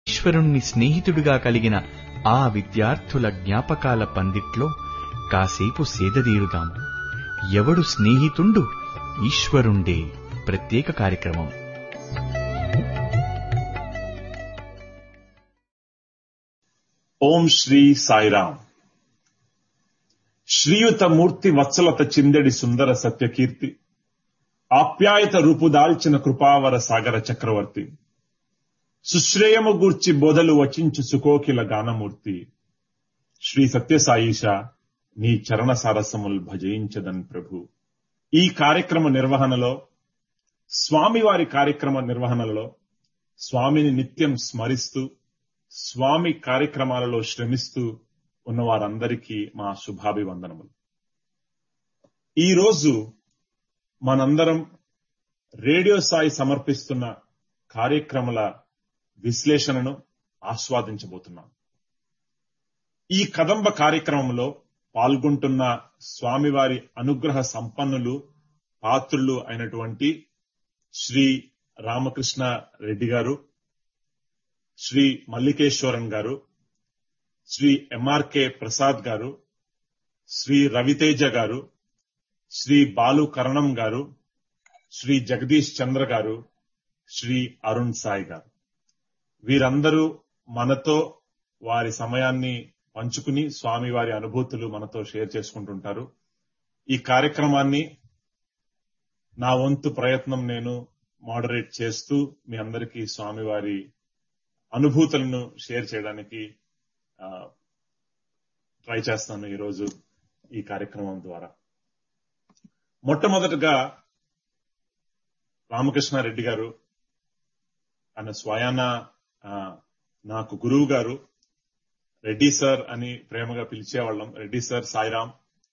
ఈశ్వరుణ్ణి స్నేహితుడిగా కలిగిన ఆ విద్యార్థుల జ్ఞాపకాల పందిట్లో కాసేపు సేదదీరుదాం ఎవడు స్నేహితుండు ఈశ్వరుండే ప్రత్యేక కార్యక్రమం ఓం శ్రీ సాయిరామ్ శ్రీయుత మూర్తి వత్సలత చిందడి సుందర సత్యకీర్తి ఆప్యాయత రూపుదాల్చిన కృపావర సాగర చక్రవర్తి సుశ్రేయము గూర్చి బోధలు వచించు సుకోకిల గానమూర్తి శ్రీ సత్యసాయిష నీ చరణ సారసముల్ భజయించదన్ ప్రభు ఈ కార్యక్రమ నిర్వహణలో స్వామివారి కార్యక్రమ నిర్వహణలో స్వామిని నిత్యం స్మరిస్తూ స్వామి కార్యక్రమాలలో శ్రమిస్తూ ఉన్న వారందరికీ మా శుభాభివందనములు ఈరోజు మనందరం రేడియో సాయి సమర్పిస్తున్న కార్యక్రమాల విశ్లేషణను ఆస్వాదించబోతున్నాం ఈ కదంబ కార్యక్రమంలో పాల్గొంటున్న స్వామివారి అనుగ్రహ సంపన్నులు పాత్రులు అయినటువంటి శ్రీ రామకృష్ణ రెడ్డి గారు శ్రీ మల్లికేశ్వరన్ గారు శ్రీ ఎంఆర్కే ప్రసాద్ గారు శ్రీ రవితేజ గారు శ్రీ బాలు కరణం గారు శ్రీ జగదీష్ చంద్ర గారు శ్రీ అరుణ్ సాయి గారు వీరందరూ మనతో వారి సమయాన్ని పంచుకుని స్వామి వారి అనుభూతులు మనతో షేర్ చేసుకుంటుంటారు ఈ కార్యక్రమాన్ని నా వంతు ప్రయత్నం నేను మోడరేట్ చేస్తూ మీ అందరికీ స్వామివారి అనుభూతులను షేర్ చేయడానికి ట్రై చేస్తాను ఈరోజు ఈ కార్యక్రమం ద్వారా మొట్టమొదటగా రామకృష్ణారెడ్డి గారు ఆయన స్వయాన నాకు గురువు గారు రెడ్డి సార్ అని ప్రేమగా పిలిచేవాళ్ళం రెడ్డి సార్ సాయిరామ్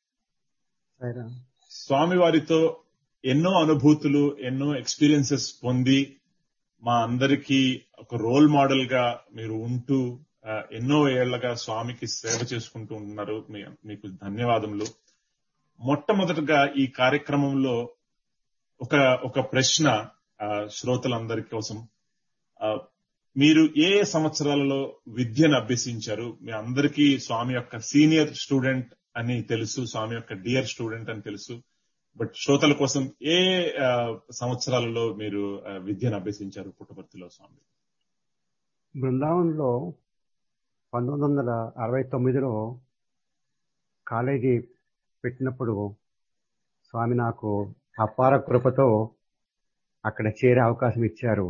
స్వామి వారితో ఎన్నో అనుభూతులు ఎన్నో ఎక్స్పీరియన్సెస్ పొంది మా అందరికీ ఒక రోల్ మోడల్ గా మీరు ఉంటూ ఎన్నో ఏళ్లగా స్వామికి సేవ చేసుకుంటూ ఉన్నారు మీకు ధన్యవాదములు మొట్టమొదటగా ఈ కార్యక్రమంలో ఒక ఒక ప్రశ్న శ్రోతలందరి కోసం మీరు ఏ సంవత్సరాలలో విద్యను అభ్యసించారు మీ అందరికీ స్వామి యొక్క సీనియర్ స్టూడెంట్ అని తెలుసు స్వామి యొక్క డియర్ స్టూడెంట్ అని తెలుసు బట్ శ్రోతల కోసం ఏ సంవత్సరాలలో మీరు విద్యను అభ్యసించారు పుట్టపర్తిలో స్వామి బృందావనంలో పంతొమ్మిది వందల అరవై తొమ్మిదిలో కాలేజీ పెట్టినప్పుడు స్వామి నాకు అపార కృపతో అక్కడ చేరే అవకాశం ఇచ్చారు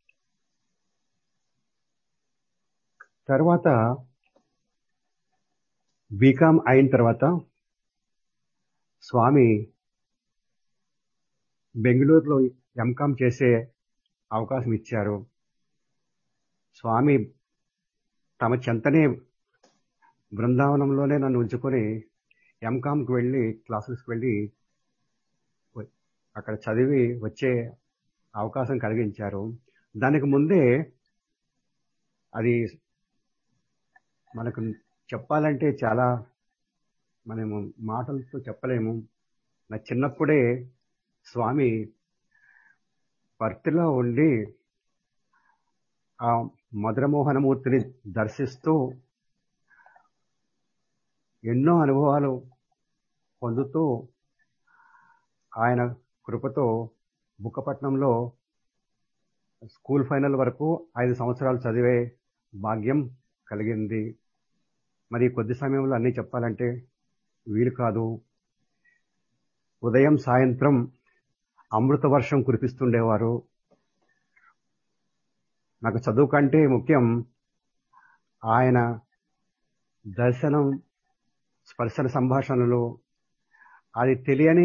తర్వాత బీకామ్ అయిన తర్వాత స్వామి బెంగళూరులో ఎంకామ్ చేసే అవకాశం ఇచ్చారు స్వామి తమ చెంతనే బృందావనంలోనే నన్ను ఉంచుకొని ఎంకామ్కి వెళ్ళి క్లాసెస్కి వెళ్ళి అక్కడ చదివి వచ్చే అవకాశం కలిగించారు దానికి ముందే అది మనకు చెప్పాలంటే చాలా మనము మాటలతో చెప్పలేము నా చిన్నప్పుడే స్వామి భర్తిలో ఉండి ఆ మధురమోహనమూర్తిని దర్శిస్తూ ఎన్నో అనుభవాలు పొందుతూ ఆయన కృపతో బుక్కపట్నంలో స్కూల్ ఫైనల్ వరకు ఐదు సంవత్సరాలు చదివే భాగ్యం కలిగింది మరి కొద్ది సమయంలో అన్నీ చెప్పాలంటే వీలు కాదు ఉదయం సాయంత్రం అమృత వర్షం కురిపిస్తుండేవారు నాకు చదువు కంటే ముఖ్యం ఆయన దర్శనం స్పర్శన సంభాషణలు అది తెలియని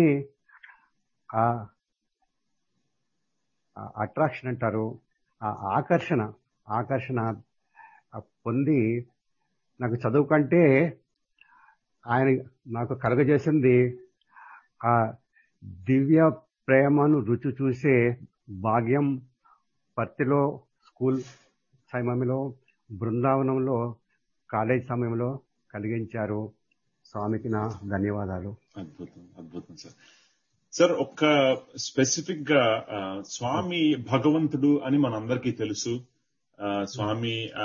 అట్రాక్షన్ అంటారు ఆ ఆకర్షణ ఆకర్షణ పొంది నాకు చదువు కంటే ఆయన నాకు కలగజేసింది ఆ దివ్య ప్రేమను రుచి చూసే భాగ్యం పత్తిలో స్కూల్ సమయంలో బృందావనంలో కాలేజ్ సమయంలో కలిగించారు స్వామికి నా ధన్యవాదాలు అద్భుతం అద్భుతం సార్ సార్ ఒక్క స్పెసిఫిక్ గా స్వామి భగవంతుడు అని మనందరికీ తెలుసు స్వామి